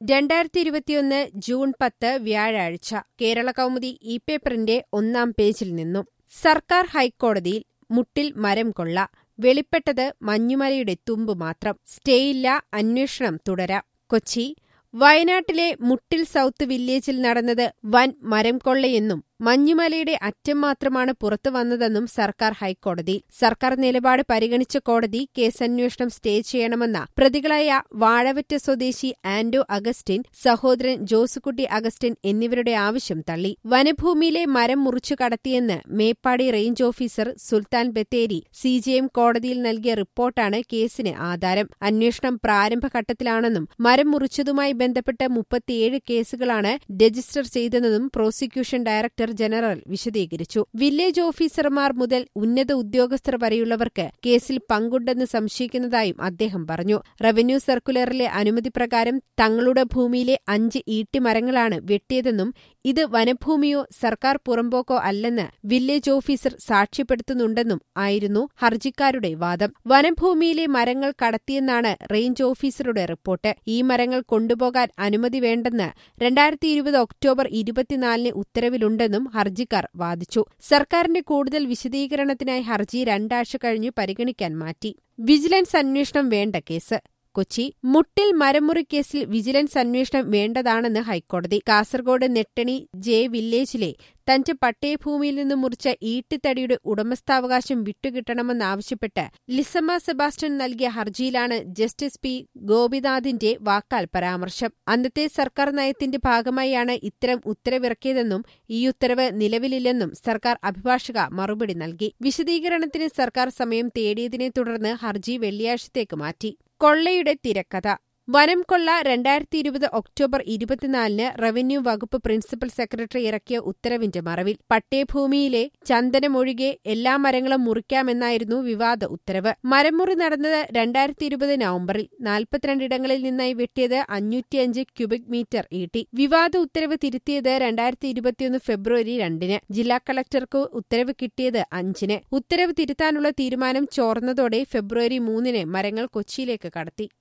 രണ്ടായിരത്തി ഇരുപത്തിയൊന്ന് ജൂൺ പത്ത് വ്യാഴാഴ്ച കേരള കൗമുദി ഇ പേപ്പറിന്റെ ഒന്നാം പേജിൽ നിന്നും സർക്കാർ ഹൈക്കോടതിയിൽ മുട്ടിൽ മരം കൊള്ള വെളിപ്പെട്ടത് മഞ്ഞുമലയുടെ തുമ്പ് മാത്രം സ്റ്റേയില്ല അന്വേഷണം തുടരാം കൊച്ചി വയനാട്ടിലെ മുട്ടിൽ സൗത്ത് വില്ലേജിൽ നടന്നത് വൻ മരം കൊള്ളയെന്നും മഞ്ഞുമലയുടെ അറ്റം മാത്രമാണ് പുറത്തു വന്നതെന്നും സർക്കാർ ഹൈക്കോടതിയിൽ സർക്കാർ നിലപാട് പരിഗണിച്ച കോടതി കേസന്വേഷണം സ്റ്റേ ചെയ്യണമെന്ന പ്രതികളായ വാഴവറ്റ സ്വദേശി ആൻഡോ അഗസ്റ്റിൻ സഹോദരൻ ജോസുകുട്ടി അഗസ്റ്റിൻ എന്നിവരുടെ ആവശ്യം തള്ളി വനഭൂമിയിലെ മരം മുറിച്ചു കടത്തിയെന്ന് Meppadi range officer Sultan Bathery CJM കോടതിയിൽ നൽകിയ റിപ്പോർട്ടാണ് കേസിന് ആധാരം അന്വേഷണം പ്രാരംഭഘട്ടത്തിലാണെന്നും മരം മുറിച്ചതുമായി ബന്ധപ്പെട്ട് മുപ്പത്തിയേഴ് കേസുകളാണ് രജിസ്റ്റർ ചെയ്തതെന്നും പ്രോസിക്യൂഷൻ ഡയറക്ടർ ജനറൽ വിശദീകരിച്ചു വില്ലേജ് ഓഫീസർമാർ മുതൽ ഉന്നത ഉദ്യോഗസ്ഥർ വരെയുള്ളവർക്ക് കേസിൽ പങ്കുണ്ടെന്ന് സംശയിക്കുന്നതായും അദ്ദേഹം പറഞ്ഞു റവന്യൂ സർക്കുലറിലെ അനുമതി പ്രകാരം തങ്ങളുടെ ഭൂമിയിലെ അഞ്ച് ഈട്ടിമരങ്ങളാണ് വെട്ടിയതെന്നും ഇത് വനഭൂമിയോ സർക്കാർ പുറമ്പോക്കോ അല്ലെന്ന് വില്ലേജ് ഓഫീസർ സാക്ഷ്യപ്പെടുത്തുന്നുണ്ടെന്നും ആയിരുന്നു ഹർജിക്കാരുടെ വാദം വനഭൂമിയിലെ മരങ്ങൾ കടത്തിയെന്നാണ് റേഞ്ച് ഓഫീസറുടെ റിപ്പോർട്ട് ഈ മരങ്ങൾ കൊണ്ടുപോകാൻ അനുമതി വേണ്ടെന്ന് രണ്ടായിരത്തി ഇരുപത് ഒക്ടോബർ ഇരുപത്തിനാലിന് ഉത്തരവിലുണ്ടെന്നും ഹർജിക്കാർ വാദിച്ചു സർക്കാരിന്റെ കൂടുതൽ വിശദീകരണത്തിനായി ഹർജി രണ്ടാഴ്ച കഴിഞ്ഞു പരിഗണിക്കാൻ മാറ്റി വിജിലൻസ് അന്വേഷണം വേണ്ട കേസ് കൊച്ചി മുട്ടിൽ മരമുറി കേസിൽ വിജിലൻസ് അന്വേഷണം വേണ്ടതാണെന്ന് ഹൈക്കോടതി കാസർഗോഡ് നെട്ടണി ജെ വില്ലേജിലെ തന്റെ പട്ടയഭൂമിയിൽ നിന്ന് മുറിച്ച ഈട്ടിത്തടിയുടെ ഉടമസ്ഥാവകാശം വിട്ടുകിട്ടണമെന്നാവശ്യപ്പെട്ട് ലിസമ്മ സെബാസ്റ്റ്യൻ നൽകിയ ഹർജിയിലാണ് ജസ്റ്റിസ് പി ഗോപിനാഥിന്റെ വാക്കാൽ പരാമർശം അന്നത്തെ സർക്കാർ നയത്തിന്റെ ഭാഗമായാണ് ഇത്തരം ഉത്തരവിറക്കിയതെന്നും ഈ ഉത്തരവ് നിലവിലില്ലെന്നും സർക്കാർ അഭിഭാഷക മറുപടി നൽകി വിശദീകരണത്തിന് സർക്കാർ സമയം തേടിയതിനെ തുടർന്ന് ഹർജി വെള്ളിയാഴ്ചത്തേക്ക് മാറ്റി കൊള്ളയുടെ തിരക്കഥ വനം കൊള്ള രണ്ടായിരത്തി ഇരുപത് ഒക്ടോബർ ഇരുപത്തിനാലിന് റവന്യൂ വകുപ്പ് പ്രിൻസിപ്പൽ സെക്രട്ടറി ഇറക്കിയ ഉത്തരവിന്റെ മറവിൽ പട്ടയഭൂമിയിലെ ചന്ദനമൊഴികെ എല്ലാ മരങ്ങളും മുറിക്കാമെന്നായിരുന്നു വിവാദ ഉത്തരവ് മരമുറി നടന്നത് രണ്ടായിരത്തി ഇരുപത് നവംബറിൽ നാൽപ്പത്തിരണ്ടിടങ്ങളിൽ നിന്നായി വെട്ടിയത് അഞ്ഞൂറ്റിയഞ്ച് ക്യൂബിക് മീറ്റർ ഈട്ടി വിവാദ ഉത്തരവ് തിരുത്തിയത് രണ്ടായിരത്തി ഇരുപത്തിയൊന്ന് ഫെബ്രുവരി രണ്ടിന് ജില്ലാ കളക്ടർക്ക് ഉത്തരവ് കിട്ടിയത് അഞ്ചിന് ഉത്തരവ് തിരുത്താനുള്ള തീരുമാനം ചോർന്നതോടെ ഫെബ്രുവരി മൂന്നിന് മരങ്ങൾ കൊച്ചിയിലേക്ക് കടത്തി